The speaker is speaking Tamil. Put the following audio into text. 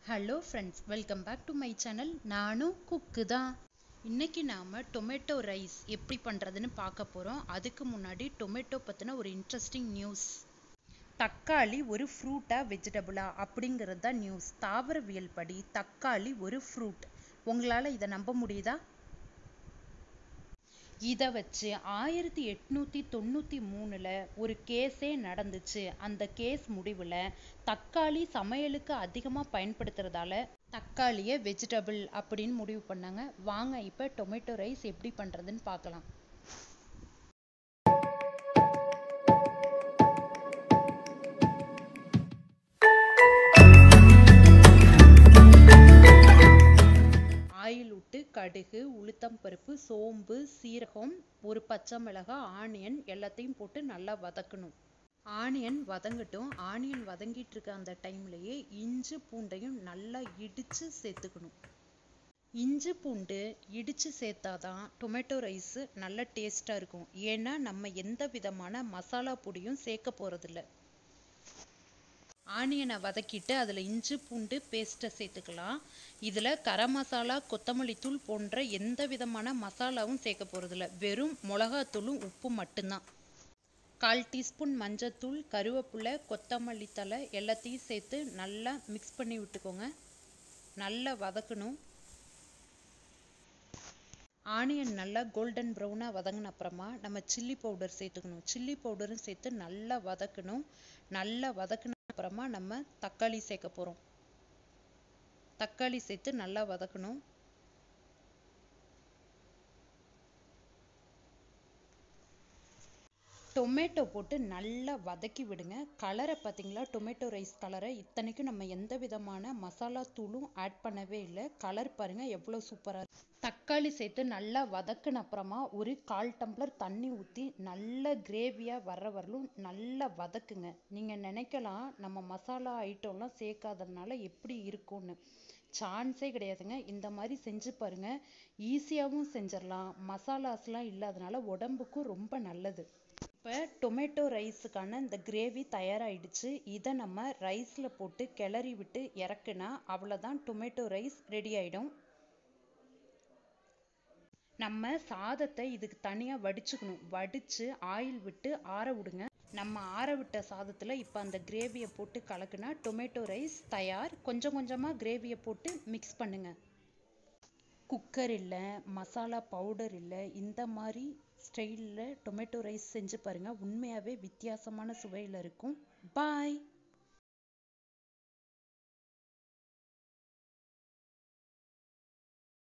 hello friends welcome back to my channel நானும் குக்கு தான் இன்னைக்கு நாம் டொமேட்டோ ரைஸ் எப்படி பண்ணுறதுன்னு பார்க்க போகிறோம் அதுக்கு முன்னாடி டொமேட்டோ பற்றின ஒரு இன்ட்ரெஸ்டிங் நியூஸ் தக்காளி ஒரு ஃப்ரூட்டா வெஜிடபிளா அப்படிங்கிறது தான் நியூஸ் தாவரவியல் படி தக்காளி ஒரு ஃப்ரூட் உங்களால் இதை நம்ப முடியுதா இதை வச்சு ஆயிரத்தி எட்நூத்தி தொண்ணூத்தி மூணுல ஒரு கேஸே நடந்துச்சு அந்த கேஸ் முடிவுல தக்காளி சமையலுக்கு அதிகமா பயன்படுத்துறதால தக்காளியை வெஜிடபிள் அப்படின்னு முடிவு பண்ணாங்க வாங்க இப்ப டொமேட்டோ ரைஸ் எப்படி பண்றதுன்னு பார்க்கலாம் ஆயில் விட்டு கடுகு உளுத்தம்பருப்பு சோம்பு சீரகம் ஒரு பச்சை மிளகாய் ஆனியன் எல்லாத்தையும் போட்டு நல்லா வதக்கணும் ஆனியன் வதங்கட்டும் ஆனியன் வதங்கிட்டு இருக்க அந்த டைம்லயே இஞ்சி பூண்டையும் நல்லா இடிச்சு சேர்த்துக்கணும் இஞ்சி பூண்டு இடிச்சு சேர்த்தாதான் டொமேட்டோ ரைஸ் நல்ல டேஸ்டா இருக்கும் ஏன்னா நம்ம எந்த விதமான மசாலா பொடியும் சேர்க்க போறதில்ல ஆனியனை வதக்கிட்டு அதில் இஞ்சி பூண்டு பேஸ்ட்டை சேர்த்துக்கலாம் இதில் கரம் மசாலா கொத்தமல்லி தூள் போன்ற எந்த விதமான மசாலாவும் சேர்க்க போகிறதில்ல வெறும் மிளகாத்தூளும் உப்பு மட்டும்தான் கால் டீஸ்பூன் மஞ்சத்தூள் கருவேப்பிலை கொத்தமல்லி தலை எல்லாத்தையும் சேர்த்து நல்லா மிக்ஸ் பண்ணி விட்டுக்கோங்க நல்லா வதக்கணும் ஆனியன் நல்லா கோல்டன் ப்ரௌனாக வதங்கின அப்புறமா நம்ம சில்லி பவுடர் சேர்த்துக்கணும் சில்லி பவுடரும் சேர்த்து நல்லா வதக்கணும் நல்லா வதக்கின அப்புறமா நம்ம தக்காளி சேர்க்க போகிறோம் தக்காளி சேர்த்து நல்லா வதக்கணும் டொமேட்டோ போட்டு நல்லா வதக்கி விடுங்க கலரை பார்த்தீங்களா டொமேட்டோ ரைஸ் கலரை இத்தனைக்கும் நம்ம எந்த விதமான மசாலா தூளும் ஆட் பண்ணவே இல்லை கலர் பாருங்க எவ்வளோ சூப்பராக தக்காளி சேர்த்து நல்லா வதக்கின அப்புறமா ஒரு கால் டம்ளர் தண்ணி ஊற்றி நல்ல கிரேவியாக வர்ற வரலும் நல்லா வதக்குங்க நீங்கள் நினைக்கலாம் நம்ம மசாலா ஐட்டம்லாம் சேர்க்காததுனால எப்படி இருக்கும்னு சான்ஸே கிடையாதுங்க இந்த மாதிரி செஞ்சு பாருங்க ஈஸியாகவும் செஞ்சிடலாம் மசாலாஸ்லாம் இல்லாதனால உடம்புக்கும் ரொம்ப நல்லது இப்போ டொமேட்டோ ரைஸுக்கான இந்த கிரேவி தயாராகிடுச்சு இதை நம்ம ரைஸில் போட்டு கிளறி விட்டு இறக்குனா அவ்வளோதான் டொமேட்டோ ரைஸ் ரெடி ஆகிடும் நம்ம சாதத்தை இதுக்கு தனியாக வடிச்சுக்கணும் வடித்து ஆயில் விட்டு ஆற விடுங்க நம்ம ஆற விட்ட சாதத்தில் இப்போ அந்த கிரேவியை போட்டு கலக்குனா டொமேட்டோ ரைஸ் தயார் கொஞ்சம் கொஞ்சமாக கிரேவியை போட்டு மிக்ஸ் பண்ணுங்க குக்கர் இல்லை மசாலா பவுடர் இல்லை இந்த மாதிரி ஸ்டைலில் டொமேட்டோ ரைஸ் செஞ்சு பாருங்கள் உண்மையாகவே வித்தியாசமான சுவையில் இருக்கும் பாய்